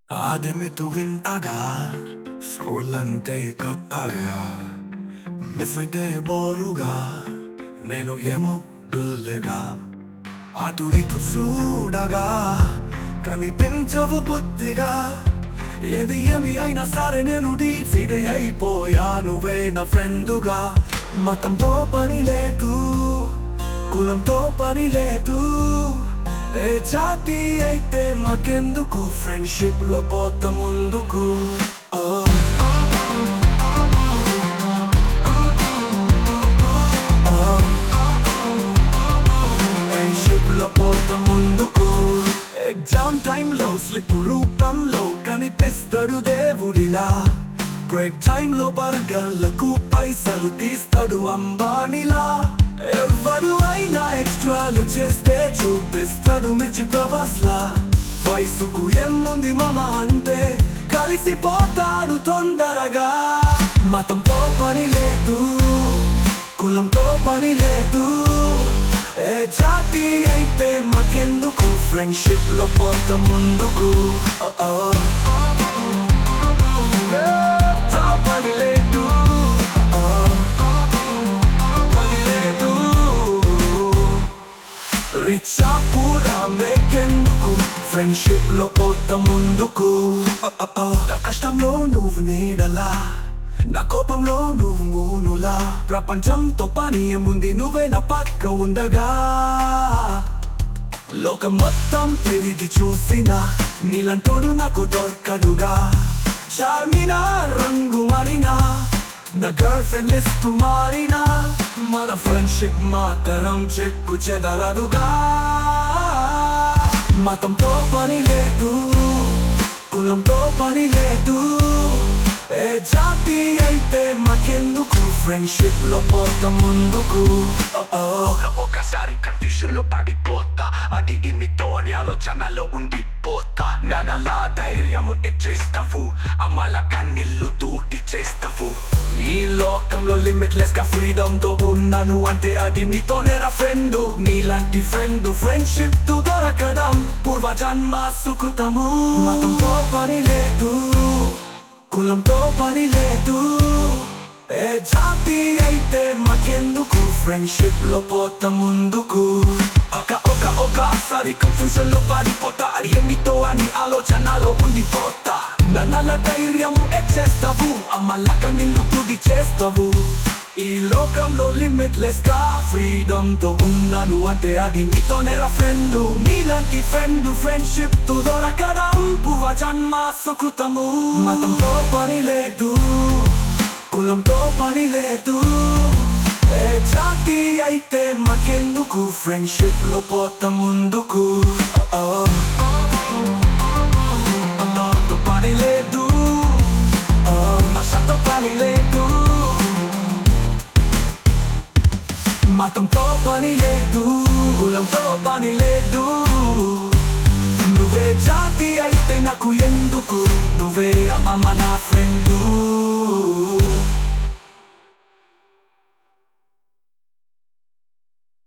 ఆదిమితో వింటగా స్కూలంటే కప్పగా మిస్సైతే బోరుగా నేను ఏమో పిల్లగా అటు ఇటు చూడగా కనిపించవు బుద్ధిగా ఏది ఏమి అయినా సరే నేను డీసీడే అయిపోయాను నా ఫ్రెండుగా మతంతో పని లేదు కులంతో పని లేదు ఏ జాతి అయితే మాకెందుకు ఫ్రెండ్షిప్ లో పోత ముందుకు ఓ ఫ్రెండ్షిప్ లో పోత ముందుకు ఎగ్జామ్ టైంలో స్లిప్ రూపంలో కనిపిస్తాడు దేవుడిలా బ్రేక్ టైంలో బర్గర్లకు పైసలు తీస్తాడు అంబానిలా ఎవరు అయినా ఎక్స్ట్రాలు చేస్తే చూపిస్తాడు మిర్చి ప్రభాస్లా వయసుకు ఏముంది మామ అంటే కలిసిపోతాడు తొందరగా మతంతో పని లేదు కులంతో పని లేదు ఏ జాతి అయితే మాకెందుకు ఫ్రెండ్షిప్ లో పోత ముందుకు ఓ, ఓ. తో పని లేదు ఓ, పని లేదు రిచా పూరా మేకెందుకు ఫ్రెండ్షిప్ లో పోత ముందుకు ఓ, ఓ, ఓ. నా కష్టంలో నువ్వు నీడలా నా కోపంలో నువ్వు మూనులా ప్రపంచంతో పని ఏముంది నువ్వే నా పక్క ఉండగా లోకం మొత్తం తిరిగి చూసిన నీలంటోడు నాకు దొరకదుగా చార్మినా రంగు మారినా నా గర్ల్ ఫ్రెండ్ లిస్ట్ మారినా మన ఫ్రెండ్షిప్ మాత్రం చెక్కు చెదరదుగా మతంతో పని లేదు కులంతో పని లేదు ఏ జాతి అయితే మాకెందుకు ఫ్రెండ్షిప్ లో పోత ముందుకు ఓ, ఓ. ఒకసారి కండిషన్లో పడిపోతా అది ఇమితోని ఆలోచనలో ఉండిపోతా ననలా ధైర్యము ఇచ్చేస్తావు అమల కన్నీళ్ళు తూటి చేస్తావు ఈ లోకంలో లిమిట్లెస్ గా ఫ్రీడమ్ తో ఉన్నాను అంటే అది నీతోనే రా ఫ్రెండ్ నీలాంటి ఫ్రెండ్ ఫ్రెండ్షిప్ తో దొరకడం పూర్వజన్మ సుకృతము మతంతో పని లేదు కులంతో పని లేదు ఏ జాతి అయితే మాకెందుకు ఫ్రెండ్షిప్ లో పోత ముందుకు ఒక ఒక ఒకసారి కన్ఫ్యూజన్ లో పడిపోతా అది ఏమితో అని ఆలోచనలో ఉండిపోతా నన్నల ధైర్యము ఎక్చేస్తావు అమ్మలక నిన్ను తుది చేస్తావు ఈ లోకంలో లిమిట్లెస్ గా ఫ్రీడమ్ తో ఉన్నాను అంటే అది నీతోనే రా ఫ్రెండ్ నీలాంటి ఫ్రెండ్ ఫ్రెండ్షిప్ తో దొరకడం పూర్వ జన్మ సుకృతము మతంతో పని లేదు కులంతో పని లేదు ఏ జాతి అయితే మాకెందుకు ఫ్రెండ్షిప్ లో పోత ముందుకు ఓ, ఓ. మతంతో పని లేదు ఓ, భాషతో పని లేదు మతంతో పని లేదు కులంతో పని లేదు నువ్వే జాతి అయితే నాకు ఎందుకు